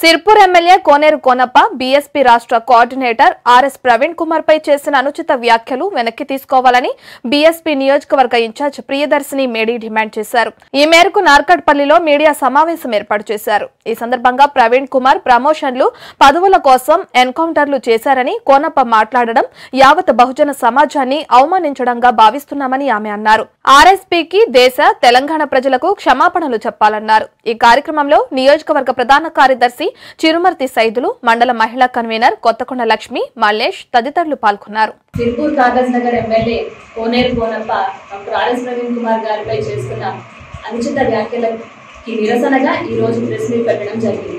Sirpur MLA Koneru Konappa BSP రాష్ట్ర coordinator RS Praveen Kumar పై చేసిన అనుచిత వ్యాఖ్యలు వెనక్కి తీసుకోవాలని బీఎస్పీ నియోజకవర్గ ఇన్ఛార్జ్ ప్రియదర్శిని మేడీ డిమాండ్ చేశారు ఈ మేరకు నార్కట్పల్లిలో మీడియా సమావేశం ఏర్పాటు చేశారు ఈ సందర్భంగా ప్రవీణ్ కుమార్ ప్రమోషన్లు పదవుల కోసం ఎన్కౌంటర్లు చేశారని కోనప్ప మాట్లాడడం యావత్ బహుజన సమాజాన్ని అవమానించడంగా భావిస్తున్నామని ఆమె అన్నారు ఆర్ఎస్పీకి దేశ తెలంగాణ ప్రజలకు క్షమాపణలు చెప్పాలన్నారు ఈ కార్యక్రమంలో నియోజకవర్గ ప్రధాన కార్యదర్శి చిరుమర్తి సైదులు మండల మహిళా కన్వీనర్ కొత్తకొండ లక్ష్మి మల్లేష్ తదితరులు పాల్గొన్నారు Sirpur Kagaz Nagar MLA Koneru Konappa doctor RS Praveen Kumar గారిపై చేస్తున్న అనుచిత వ్యాఖ్యలకి నిరసనగా ఈ రోజు ప్రెస్ మీట్ పెట్టడం జరిగింది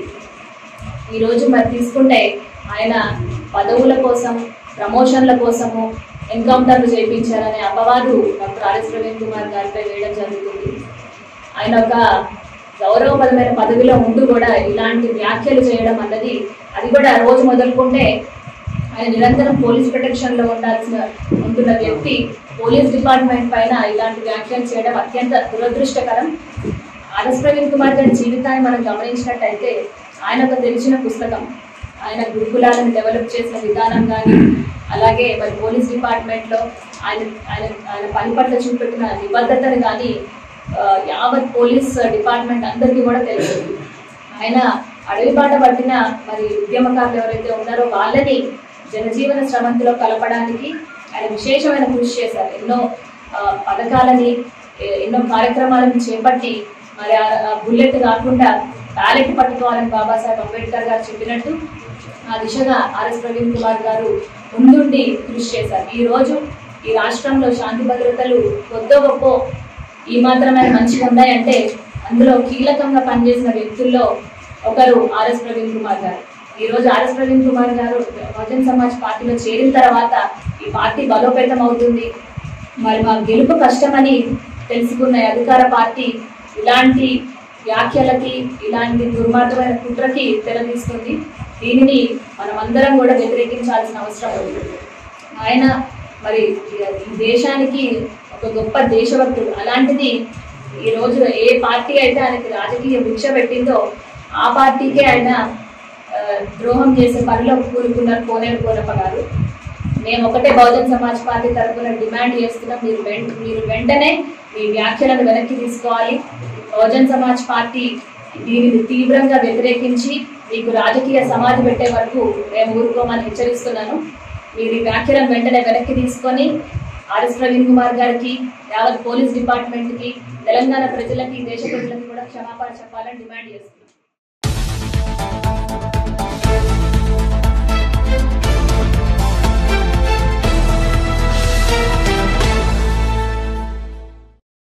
ఈ రోజు మరి తీసుకుంటే ఆయన పదవుల కోసం ప్రమోషన్ల కోసము ఎన్కౌంటర్లు చేయించారనే అపవాదు డాక్టర్ ఆర్ఎస్ ప్రవీణ్ కుమార్ గారిపై వేయడం జరుగుతుంది ఆయన ఒక గౌరవపరమైన పదవిలో ఉంటూ కూడా ఇలాంటి వ్యాఖ్యలు చేయడం అన్నది అది కూడా రోజు మొదలుకుంటే ఆయన నిరంతరం పోలీస్ ప్రొటెక్షన్ లో ఉండాల్సిన ఉంటున్న వ్యక్తి పోలీస్ డిపార్ట్మెంట్ పైన ఇలాంటి వ్యాఖ్యలు చేయడం అత్యంత దురదృష్టకరం ఆర్ఎస్ ప్రవీణ్ కుమార్ గారి జీవితాన్ని మనం గమనించినట్టయితే ఆయన ఒక తెలిసిన పుస్తకం ఆయన గురుకులాలను డెవలప్ చేసిన విధానం కానీ అలాగే మరి పోలీస్ డిపార్ట్మెంట్ లో ఆయన ఆయన ఆయన పని పట్ల చూపెట్టిన నిబద్ధతను కానీ ఆ, యావత్ పోలీస్ డిపార్ట్మెంట్ అందరికీ కూడా తెలుసు ఆయన అడవి బాట పట్టిన మరి ఉద్యమకారులు ఎవరైతే ఉన్నారో వాళ్ళని జనజీవన స్రవంతిలో కలపడానికి ఆయన విశేషమైన కృషి చేశారు ఎన్నో ఆ, పథకాలని ఎ- ఎన్నో కార్యక్రమాలను చేపట్టి మరి ఆ- ఆ బుల్లెట్ కాకుండా బ్యాలెట్ పట్టుకోవాలని బాబాసాహెబ్ అంబేద్కర్ గారు చెప్పినట్టు ఆ దిశగా ఆర్ఎస్ ప్రవీణ్ కుమార్ గారు ముందుండి కృషి చేశారు ఈ రోజు ఈ రాష్ట్రంలో శాంతి భద్రతలు కొద్దో గొప్ప ఈ మాత్రమే మంచిగా ఉన్నాయంటే అందులో కీలకంగా పనిచేసిన వ్యక్తుల్లో ఒకరు ఆర్ఎస్ ప్రవీణ్ కుమార్ గారు ఈ రోజు ఆర్ఎస్ ప్రవీణ్ కుమార్ గారు బహుజన్ సమాజ్ పార్టీలో చేరిన తర్వాత ఈ పార్టీ బలోపేతం అవుతుంది మరి మా గెలుపు కష్టమని తెలుసుకున్న ఈ అధికార పార్టీ ఇలాంటి వ్యాఖ్యలకి ఇలాంటి దుర్మార్గమైన కుట్రకి తెరదీస్తుంది దీనిని మనమందరం కూడా వ్యతిరేకించాల్సిన అవసరం ఉంది ఆయన మరి ఈ దేశానికి ఒక గొప్ప దేశభక్తుడు అలాంటిది ఈ రోజు ఏ పార్టీ అయితే ఆయనకి రాజకీయ భిక్ష పెట్టిందో ఆ పార్టీకే ఆయన ఆ, ద్రోహం చేసే పనిలో కూరుకున్నారు కోనేరు కోనప్ప గారు మేము ఒకటే బహుజన్ సమాజ్ పార్టీ తరఫున డిమాండ్ చేస్తున్నాం మీరు వెంట మీరు వెంటనే మీ వ్యాఖ్యలను వెనక్కి తీసుకోవాలి బహుజన్ సమాజ్ పార్టీ దీనిని తీవ్రంగా వ్యతిరేకించి మీకు రాజకీయ సమాధి పెట్టే వరకు మేము ఊరుకోమని హెచ్చరిస్తున్నాను మీరు ఈ వ్యాఖ్యలను వెంటనే వెనక్కి తీసుకొని ఆర్ఎస్ ప్రవీణ్ కుమార్ గారికి యావత్ పోలీస్ డిపార్ట్మెంట్కి తెలంగాణ ప్రజలకి దేశ ప్రజలకి కూడా క్షమాపణ చెప్పాలని డిమాండ్ చేస్తున్నాం